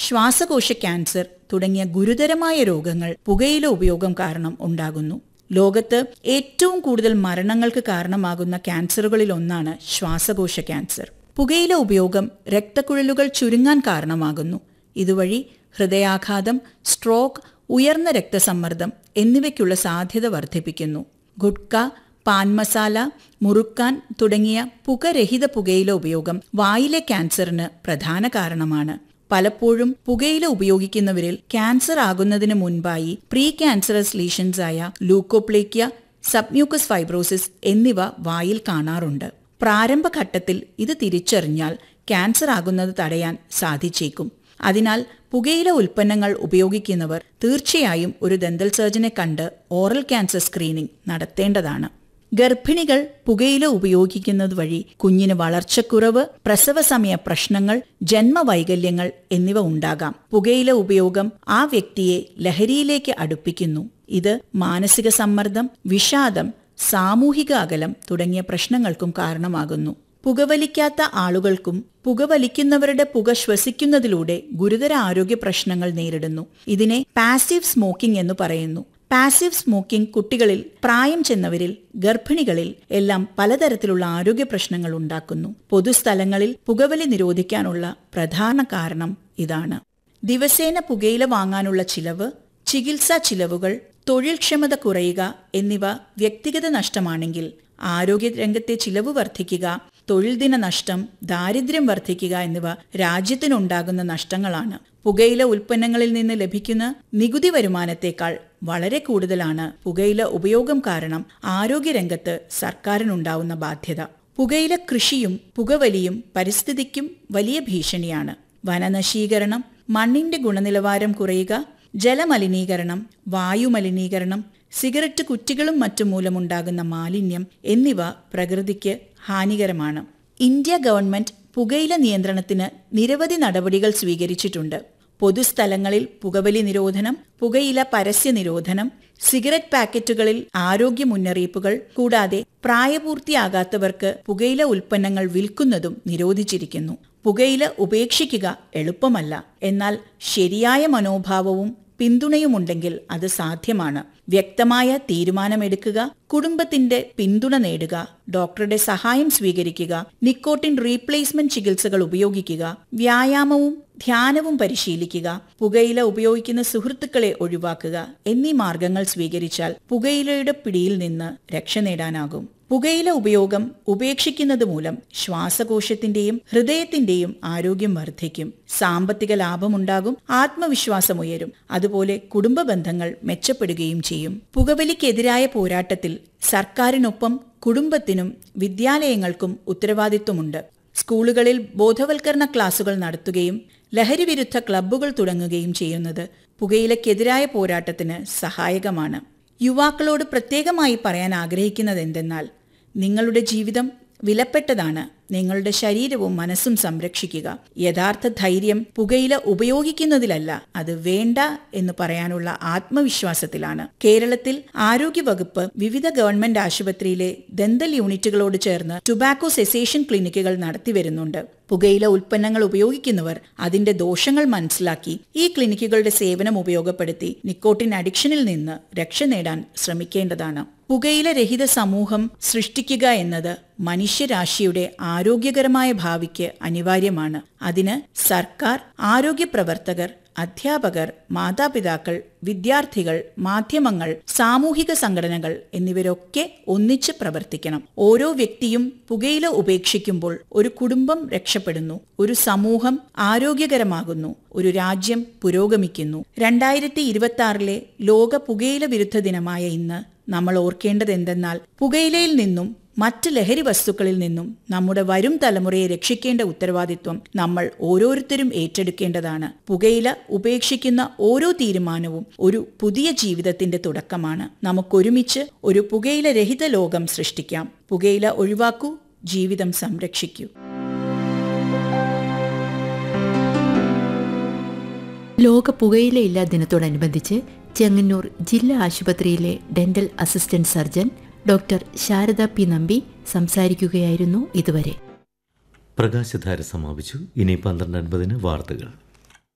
ശ്വാസകോശ ക്യാൻസർ തുടങ്ങിയ ഗുരുതരമായ രോഗങ്ങൾ പുകയില ഉപയോഗം കാരണം ഉണ്ടാകുന്നു ലോകത്ത് ഏറ്റവും കൂടുതൽ മരണങ്ങൾക്ക് കാരണമാകുന്ന ക്യാൻസറുകളിൽ ഒന്നാണ് ശ്വാസകോശ ക്യാൻസർ പുകയില ഉപയോഗം രക്തക്കുഴലുകൾ ചുരുങ്ങാൻ കാരണമാകുന്നു ഇതുവഴി ഹൃദയാഘാതം സ്ട്രോക്ക് ഉയർന്ന രക്തസമ്മർദ്ദം എന്നിവയ്ക്കുള്ള സാധ്യത വർദ്ധിപ്പിക്കുന്നു ഗുഡ്ക പാൻ മസാല മുറുക്കാൻ തുടങ്ങിയ പുകരഹിത പുകയില ഉപയോഗം വായിലെ ക്യാൻസറിന് പ്രധാന കാരണമാണ് പലപ്പോഴും പുകയില ഉപയോഗിക്കുന്നവരിൽ ക്യാൻസർ ആകുന്നതിന് മുൻപായി പ്രീ ക്യാൻസറസ് ലീഷൻസ് ആയ ലൂക്കോപ്ലേക്യ സബ്മ്യൂക്കസ് ഫൈബ്രോസിസ് എന്നിവ വായിൽ കാണാറുണ്ട് പ്രാരംഭഘട്ടത്തിൽ ഇത് തിരിച്ചറിഞ്ഞാൽ ക്യാൻസർ ആകുന്നത് തടയാൻ സാധിച്ചേക്കും അതിനാൽ പുകയില ഉൽപ്പന്നങ്ങൾ ഉപയോഗിക്കുന്നവർ തീർച്ചയായും ഒരു ദന്തൽ സർജനെ കണ്ട് ഓറൽ ക്യാൻസർ സ്ക്രീനിംഗ് നടത്തേണ്ടതാണ് ഗർഭിണികൾ പുകയില ഉപയോഗിക്കുന്നത് വഴി കുഞ്ഞിന് വളർച്ചക്കുറവ് പ്രസവസമയ പ്രശ്നങ്ങൾ ജന്മവൈകല്യങ്ങൾ എന്നിവ ഉണ്ടാകാം പുകയില ഉപയോഗം ആ വ്യക്തിയെ ലഹരിയിലേക്ക് അടുപ്പിക്കുന്നു ഇത് മാനസിക സമ്മർദ്ദം വിഷാദം സാമൂഹിക അകലം തുടങ്ങിയ പ്രശ്നങ്ങൾക്കും കാരണമാകുന്നു പുകവലിക്കാത്ത ആളുകൾക്കും പുകവലിക്കുന്നവരുടെ പുക ശ്വസിക്കുന്നതിലൂടെ ഗുരുതര ആരോഗ്യ പ്രശ്നങ്ങൾ നേരിടുന്നു ഇതിനെ പാസീവ് സ്മോക്കിംഗ് എന്ന് പറയുന്നു പാസീവ് സ്മോക്കിംഗ് കുട്ടികളിൽ പ്രായം ചെന്നവരിൽ ഗർഭിണികളിൽ എല്ലാം പലതരത്തിലുള്ള ആരോഗ്യ പ്രശ്നങ്ങൾ ഉണ്ടാക്കുന്നു പൊതുസ്ഥലങ്ങളിൽ പുകവലി നിരോധിക്കാനുള്ള പ്രധാന കാരണം ഇതാണ് ദിവസേന പുകയില വാങ്ങാനുള്ള ചിലവ് ചികിത്സാ ചിലവുകൾ തൊഴിൽക്ഷമത കുറയുക എന്നിവ വ്യക്തിഗത നഷ്ടമാണെങ്കിൽ ആരോഗ്യരംഗത്തെ ചിലവ് വർദ്ധിക്കുക തൊഴിൽ ദിന നഷ്ടം ദാരിദ്ര്യം വർദ്ധിക്കുക എന്നിവ രാജ്യത്തിനുണ്ടാകുന്ന നഷ്ടങ്ങളാണ് പുകയില ഉൽപ്പന്നങ്ങളിൽ നിന്ന് ലഭിക്കുന്ന നികുതി വരുമാനത്തേക്കാൾ വളരെ കൂടുതലാണ് പുകയില ഉപയോഗം കാരണം ആരോഗ്യരംഗത്ത് സർക്കാരിനുണ്ടാവുന്ന ബാധ്യത പുകയില കൃഷിയും പുകവലിയും പരിസ്ഥിതിക്കും വലിയ ഭീഷണിയാണ് വനനശീകരണം മണ്ണിന്റെ ഗുണനിലവാരം കുറയുക ജലമലിനീകരണം വായുമലിനീകരണം സിഗരറ്റ് കുറ്റികളും മറ്റും മൂലമുണ്ടാകുന്ന മാലിന്യം എന്നിവ പ്രകൃതിക്ക് ഹാനികരമാണ് ഇന്ത്യ ഗവൺമെന്റ് പുകയില നിയന്ത്രണത്തിന് നിരവധി നടപടികൾ സ്വീകരിച്ചിട്ടുണ്ട് പൊതുസ്ഥലങ്ങളിൽ പുകവലി നിരോധനം പുകയില പരസ്യ നിരോധനം സിഗരറ്റ് പാക്കറ്റുകളിൽ ആരോഗ്യ മുന്നറിയിപ്പുകൾ കൂടാതെ പ്രായപൂർത്തിയാകാത്തവർക്ക് പുകയില ഉൽപ്പന്നങ്ങൾ വിൽക്കുന്നതും നിരോധിച്ചിരിക്കുന്നു പുകയില ഉപേക്ഷിക്കുക എളുപ്പമല്ല എന്നാൽ ശരിയായ മനോഭാവവും പിന്തുണയുമുണ്ടെങ്കിൽ അത് സാധ്യമാണ് വ്യക്തമായ തീരുമാനമെടുക്കുക കുടുംബത്തിന്റെ പിന്തുണ നേടുക ഡോക്ടറുടെ സഹായം സ്വീകരിക്കുക നിക്കോട്ടിൻ റീപ്ലേസ്മെന്റ് ചികിത്സകൾ ഉപയോഗിക്കുക വ്യായാമവും ധ്യാനവും പരിശീലിക്കുക പുകയില ഉപയോഗിക്കുന്ന സുഹൃത്തുക്കളെ ഒഴിവാക്കുക എന്നീ മാർഗങ്ങൾ സ്വീകരിച്ചാൽ പുകയിലയുടെ പിടിയിൽ നിന്ന് രക്ഷ നേടാനാകും പുകയില ഉപയോഗം ഉപേക്ഷിക്കുന്നത് മൂലം ശ്വാസകോശത്തിന്റെയും ഹൃദയത്തിന്റെയും ആരോഗ്യം വർദ്ധിക്കും സാമ്പത്തിക ലാഭമുണ്ടാകും ആത്മവിശ്വാസമുയരും അതുപോലെ കുടുംബ ബന്ധങ്ങൾ മെച്ചപ്പെടുകയും ചെയ്യും പുകവലിക്കെതിരായ പോരാട്ടത്തിൽ സർക്കാരിനൊപ്പം കുടുംബത്തിനും വിദ്യാലയങ്ങൾക്കും ഉത്തരവാദിത്വമുണ്ട് സ്കൂളുകളിൽ ബോധവൽക്കരണ ക്ലാസുകൾ നടത്തുകയും ലഹരിവിരുദ്ധ ക്ലബ്ബുകൾ തുടങ്ങുകയും ചെയ്യുന്നത് പുകയിലക്കെതിരായ പോരാട്ടത്തിന് സഹായകമാണ് യുവാക്കളോട് പ്രത്യേകമായി പറയാൻ ആഗ്രഹിക്കുന്നത് എന്തെന്നാൽ നിങ്ങളുടെ ജീവിതം വിലപ്പെട്ടതാണ് നിങ്ങളുടെ ശരീരവും മനസ്സും സംരക്ഷിക്കുക യഥാർത്ഥ ധൈര്യം പുകയില ഉപയോഗിക്കുന്നതിലല്ല അത് വേണ്ട എന്ന് പറയാനുള്ള ആത്മവിശ്വാസത്തിലാണ് കേരളത്തിൽ ആരോഗ്യവകുപ്പ് വിവിധ ഗവൺമെന്റ് ആശുപത്രിയിലെ ദന്തൽ യൂണിറ്റുകളോട് ചേർന്ന് ടുബാക്കോ സെസേഷൻ ക്ലിനിക്കുകൾ നടത്തിവരുന്നുണ്ട് പുകയില ഉൽപ്പന്നങ്ങൾ ഉപയോഗിക്കുന്നവർ അതിന്റെ ദോഷങ്ങൾ മനസ്സിലാക്കി ഈ ക്ലിനിക്കുകളുടെ സേവനം ഉപയോഗപ്പെടുത്തി നിക്കോട്ടിൻ അഡിക്ഷനിൽ നിന്ന് രക്ഷ നേടാൻ ശ്രമിക്കേണ്ടതാണ് പുകയില രഹിത സമൂഹം സൃഷ്ടിക്കുക എന്നത് മനുഷ്യരാശിയുടെ ആരോഗ്യകരമായ ഭാവിക്ക് അനിവാര്യമാണ് അതിന് സർക്കാർ ആരോഗ്യ പ്രവർത്തകർ അധ്യാപകർ മാതാപിതാക്കൾ വിദ്യാർത്ഥികൾ മാധ്യമങ്ങൾ സാമൂഹിക സംഘടനകൾ എന്നിവരൊക്കെ ഒന്നിച്ച് പ്രവർത്തിക്കണം ഓരോ വ്യക്തിയും പുകയില ഉപേക്ഷിക്കുമ്പോൾ ഒരു കുടുംബം രക്ഷപ്പെടുന്നു ഒരു സമൂഹം ആരോഗ്യകരമാകുന്നു ഒരു രാജ്യം പുരോഗമിക്കുന്നു രണ്ടായിരത്തി ഇരുപത്തി ആറിലെ ലോക പുകയില വിരുദ്ധ ദിനമായ ഇന്ന് നമ്മൾ ഓർക്കേണ്ടത് എന്തെന്നാൽ പുകയിലയിൽ നിന്നും മറ്റ് ലഹരി വസ്തുക്കളിൽ നിന്നും നമ്മുടെ വരും തലമുറയെ രക്ഷിക്കേണ്ട ഉത്തരവാദിത്വം നമ്മൾ ഓരോരുത്തരും ഏറ്റെടുക്കേണ്ടതാണ് പുകയില ഉപേക്ഷിക്കുന്ന ഓരോ തീരുമാനവും ഒരു പുതിയ ജീവിതത്തിന്റെ തുടക്കമാണ് നമുക്കൊരുമിച്ച് ഒരു പുകയില രഹിത ലോകം സൃഷ്ടിക്കാം പുകയില ഒഴിവാക്കൂ ജീവിതം സംരക്ഷിക്കൂ ലോക പുകയിലയില്ലാ ദിനത്തോടനുബന്ധിച്ച് ചെങ്ങന്നൂർ ജില്ലാ ആശുപത്രിയിലെ dental assistant surgeon doctor Sharada P Nambi സംസാരിക്കുകയായിരുന്നു ഇതുവരെ പ്രകാശധാര സമാപിച്ചു ഇനി പന്ത്രണ്ട് അൻപതിന് വാർത്തകൾ